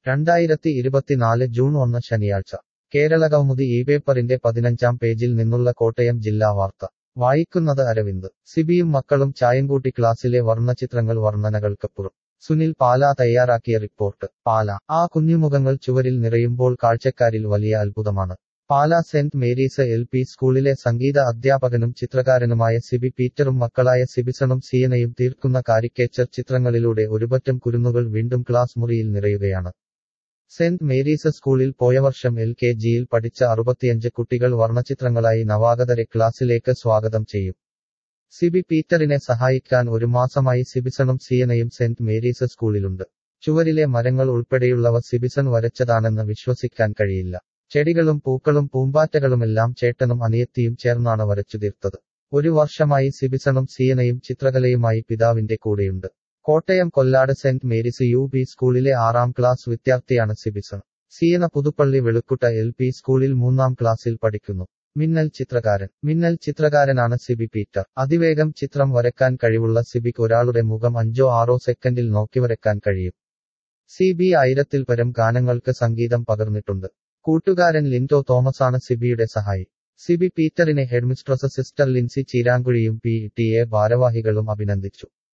രണ്ടായിരത്തി ഇരുപത്തിനാല് ജൂൺ ഒന്ന് ശനിയാഴ്ച കേരളകൗമുദി ഈ പേപ്പറിന്റെ പതിനഞ്ചാം പേജിൽ നിന്നുള്ള കോട്ടയം ജില്ലാ വാർത്ത വായിക്കുന്നത് അരവിന്ദ് സിബിയും മക്കളും ചായങ്കൂട്ടി ക്ലാസ്സിലെ വർണ്ണചിത്രങ്ങൾ വർണ്ണനകൾക്കപ്പുറം സുനിൽ പാല തയ്യാറാക്കിയ റിപ്പോർട്ട് പാല ആ കുഞ്ഞുമുഖങ്ങൾ ചുവരിൽ നിറയുമ്പോൾ കാഴ്ചക്കാരിൽ വലിയ അത്ഭുതമാണ് Pala saint Mary's L P സ്കൂളിലെ സംഗീത അധ്യാപകനും ചിത്രകാരനുമായ സിബി പീറ്ററും മക്കളായ സിബിസണും സിയനയും തീർക്കുന്ന കാരിക്കേച്ചർ ചിത്രങ്ങളിലൂടെ ഒരുപറ്റം കുരുന്നുകൾ വീണ്ടും ക്ലാസ് മുറിയിൽ നിറയുകയാണ് സെന്റ് മേരീസ് സ്കൂളിൽ പോയ വർഷം എൽ കെ ജിയിൽ പഠിച്ച അറുപത്തിയഞ്ച് കുട്ടികൾ വർണ്ണചിത്രങ്ങളായി നവാഗതരെ ക്ലാസ്സിലേക്ക് സ്വാഗതം ചെയ്യും സിബി പീറ്ററിനെ സഹായിക്കാൻ ഒരു മാസമായി സിബിസണും സിയനയും സെന്റ് മേരീസ് സ്കൂളിലുണ്ട് ചുവരിലെ മരങ്ങൾ ഉൾപ്പെടെയുള്ളവ സിബിസൺ വരച്ചതാണെന്ന് വിശ്വസിക്കാൻ കഴിയില്ല ചെടികളും പൂക്കളും പൂമ്പാറ്റകളുമെല്ലാം ചേട്ടനും അനിയത്തിയും ചേർന്നാണ് വരച്ചു തീർത്തത് ഒരു വർഷമായി സിബിസണും സിയനയും ചിത്രകലയുമായി പിതാവിന്റെ കൂടെയുണ്ട് Kottayam Kollad saint Mary's U P സ്കൂളിലെ ആറാം ക്ലാസ് വിദ്യാർത്ഥിയാണ് സിബിസൺ സിയന പുതുപ്പള്ളി വെളുക്കുട്ട എൽ പി സ്കൂളിൽ മൂന്നാം ക്ലാസ്സിൽ പഠിക്കുന്നു മിന്നൽ ചിത്രകാരൻ മിന്നൽ ചിത്രകാരനാണ് സിബി പീറ്റർ അതിവേഗം ചിത്രം വരക്കാൻ കഴിവുള്ള സിബിക്ക് ഒരാളുടെ മുഖം അഞ്ചോ ആറോ സെക്കൻഡിൽ നോക്കി വരക്കാൻ കഴിയും സി ബി ആയിരത്തിൽ പരം ഗാനങ്ങൾക്ക് സംഗീതം പകർന്നിട്ടുണ്ട് കൂട്ടുകാരൻ ലിൻഡോ തോമസാണ് സിബിയുടെ സഹായി സിബി പീറ്ററിനെ ഹെഡ്മിസ്ട്രസ് സിസ്റ്റർ ലിൻസി ചീരാങ്കുഴിയും പി ടി എ ഭാരവാഹികളും അഭിനന്ദിച്ചു